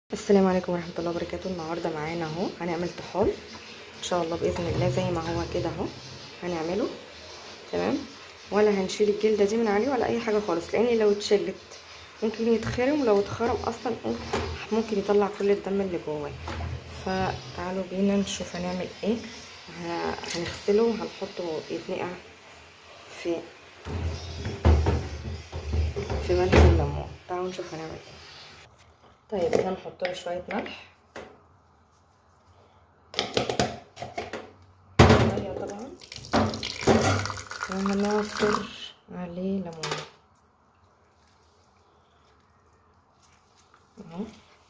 السلام عليكم ورحمه الله وبركاته النهارده معانا اهو هنعمل طحال ان شاء الله باذن الله زي ما هو كده اهو هنعمله تمام ولا هنشيل الجلده دي من عليه ولا اي حاجه خالص لان لو اتشلت ممكن يتخرم ولو اتخرم اصلا ممكن يطلع كل الدم اللي جواه فتعالوا بينا نشوف هنعمل ايه هنغسله وهنحطه يتنقع في في ملح الليمون تعالوا نشوف هنعمل ايه طيب كده نحط له شويه ملح ميه طبعا وهنعصر عليه ليمون اهو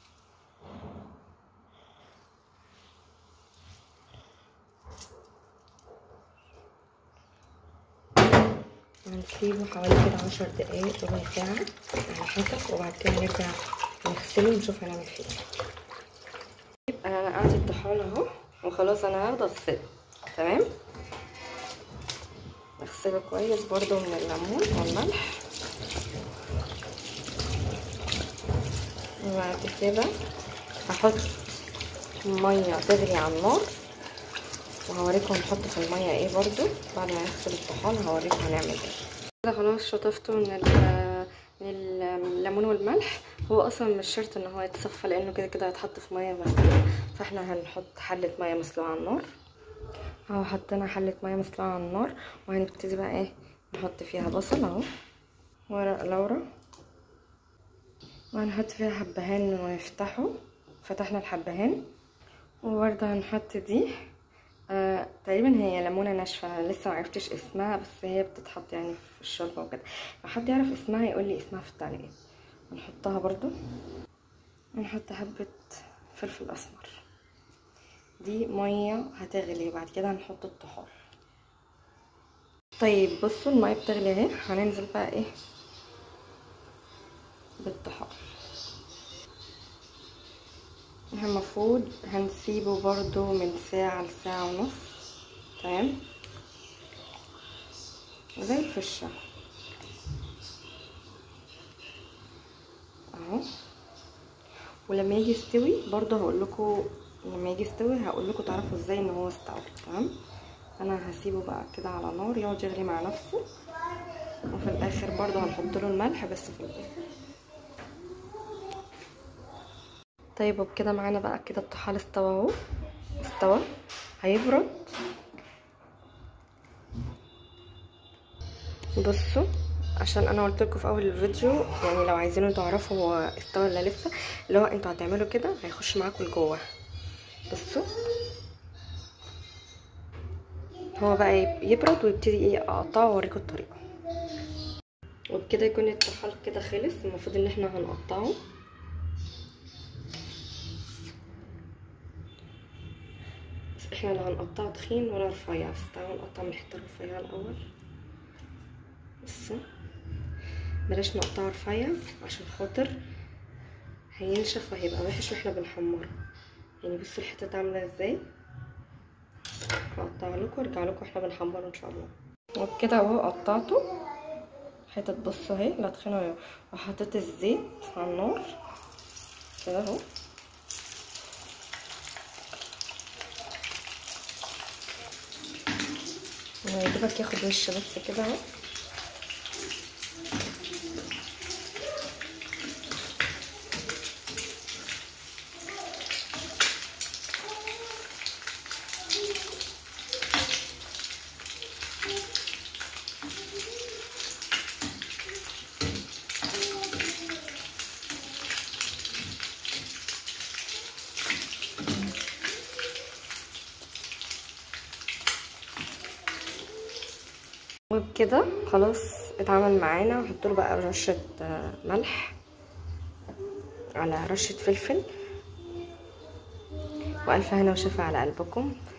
هنسيبه حوالي كده عشر دقايق ربع ساعة على حسب وبعد كده نرجع نغسله ونشوف هنعمل فيه يبقى انا نقعت الطحال اهو وخلاص انا هاخده اغسله تمام اغسله كويس برضو من الليمون والملح وبعد كده هحط ميه تغلي على النار وهوريكم نحط في الميه ايه برضو بعد ما نغسل الطحال هوريكم هنعمل ايه كده خلاص شطفته من من الليمون والملح هو اصلا مش شرط ان هو يتصفى لانه كده كده هيتحط في ميه مسلوقه فاحنا هنحط حله ميه مسلوقه على النار اهو حطينا حله ميه مسلوقه على النار وهنبتدي بقى ايه نحط فيها بصل اهو ورق لورا وهنحط فيها حبهان ونفتحه فتحنا الحبهان وبرده هنحط دي آه، تقريبا هي ليمونه ناشفه انا لسه معرفتش اسمها بس هي بتتحط يعني في الشوربه وكده لو حد يعرف اسمها يقول لي اسمها في التعليقات نحطها برضو ونحط حبه فلفل اسمر دي ميه هتغلي بعد كده هنحط الطحال طيب بصوا الميه بتغلي اهي هننزل بقى ايه بالطحال احنا المفروض هنسيبه برضو من ساعة لساعة ونص تمام زي الفشة اهو ولما يجي يستوي برضو هقول لكم لما يجي يستوي هقول لكم تعرفوا ازاي ان هو استوى تمام انا هسيبه بقى كده على نار يقعد يغلي مع نفسه وفي الاخر برضو هنحط له الملح بس في الاخر طيب وبكده معانا بقى كده الطحال استوى اهو استوى هيبرد بصوا عشان انا قلت لكم في اول الفيديو يعني لو عايزينه تعرفوا هو استوى ولا لسه اللي هو انتوا هتعملوا كده هيخش معاكم لجوه بصوا هو بقى يبرد ويبتدي ايه اقطعه واوريكم الطريقه وبكده يكون الطحال كده خلص المفروض ان احنا هنقطعه احنا لا هنقطعه تخين ولا رفيع بس تعالوا نقطع من الحته الرفيعه الاول بصوا بلاش نقطعه رفيع عشان خاطر هينشف وهيبقى وحش واحنا بنحمره يعني بصوا الحته عامله ازاي هقطع لكم وارجع لكم واحنا بنحمره ان شاء الله وبكده اهو قطعته حتت بصوا اهي لا تخينه وحطيت الزيت على النار كده اهو يا دوبك ياخد وش بس كده اهو وبكده خلاص اتعمل معانا هحط له بقى رشه ملح على رشه فلفل والف هنا وشفا على قلبكم